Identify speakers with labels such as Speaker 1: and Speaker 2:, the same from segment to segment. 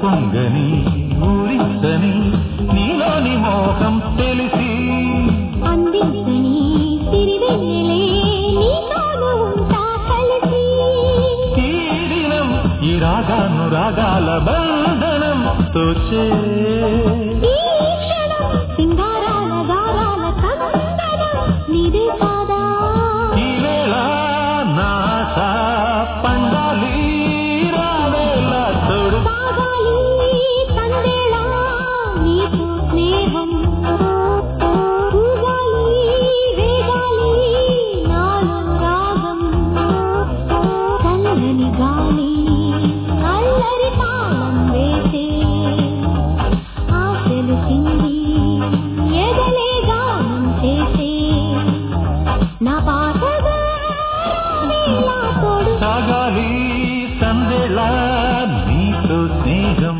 Speaker 1: పొంగని ఊరించని నీలోని మోహం తెలిసి
Speaker 2: అందించని సిరివెన్నెలే నీతోను ఉంటా కలిసి
Speaker 1: ఈ దినం ఈ రాగాను రాగాల బంధనం తోచే
Speaker 2: ఈ క్షణం సింగారాల గారాల కందనం నీదే కాదా
Speaker 1: ఈ వేళ నాశ పండాలి రావేళ తోడు
Speaker 2: సాగాలి సందేళ నీతో స్నేహం ఊగాలి వేగాలి నాలో రాగం చల్లని గాలి అల్లరి తాళం వేసే ఆశలు చింది ఎదలే గానం చేసే నా పాటగా నీలా తోడు
Speaker 1: సాగాలి సందేళ నీతో స్నేహం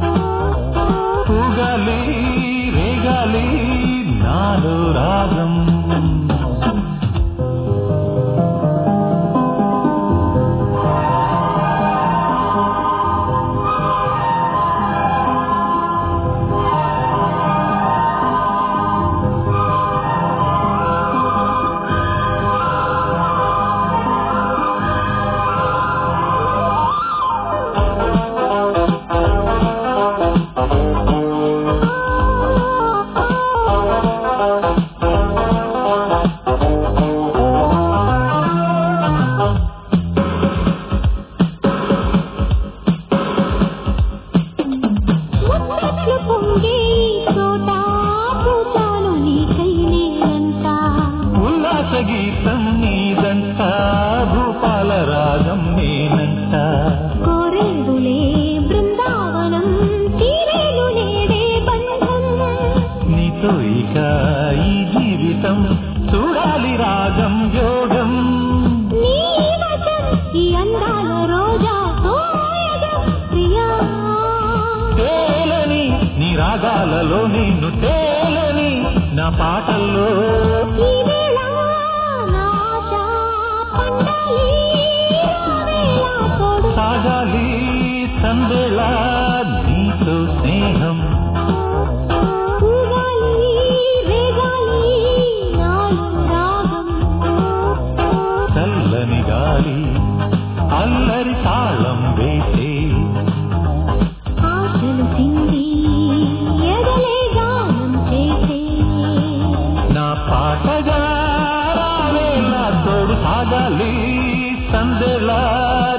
Speaker 1: పూగాలి రేగాలి నాలో రాగం
Speaker 2: ముచ్చట్లు పొంగే ఈ చోట పూచాను నీకై నేనంతా
Speaker 1: ఉల్లాస గీతం నీదంట భూపాల రాగం నేనంట
Speaker 2: కోరేదులే బృందావనం తీరేను నేడే బంధం
Speaker 1: నీతో ఇక ఈ జీవితం చూడాలి రాగం యోగం
Speaker 2: నీ వశం ఈ అందాల రోజా సోయగం ప్రియా
Speaker 1: తేలని నీ రాగాలలో నిన్ను తేలని నా పాటల్లో
Speaker 2: ఈ వేళ నా ఆశ పండాలి రావేళ తోడు
Speaker 1: సాగాలి సందేళ నీతో స్నేహం
Speaker 2: ఊగాలి రేగాలి నాలో రాగం
Speaker 1: చల్లని గాలి అల్లరి తాళం వేసే
Speaker 2: ఆశలు చింది ఎదలే గానం చేసే
Speaker 1: నా పాటగా రావేళ తోడు సాగాలి సందేళ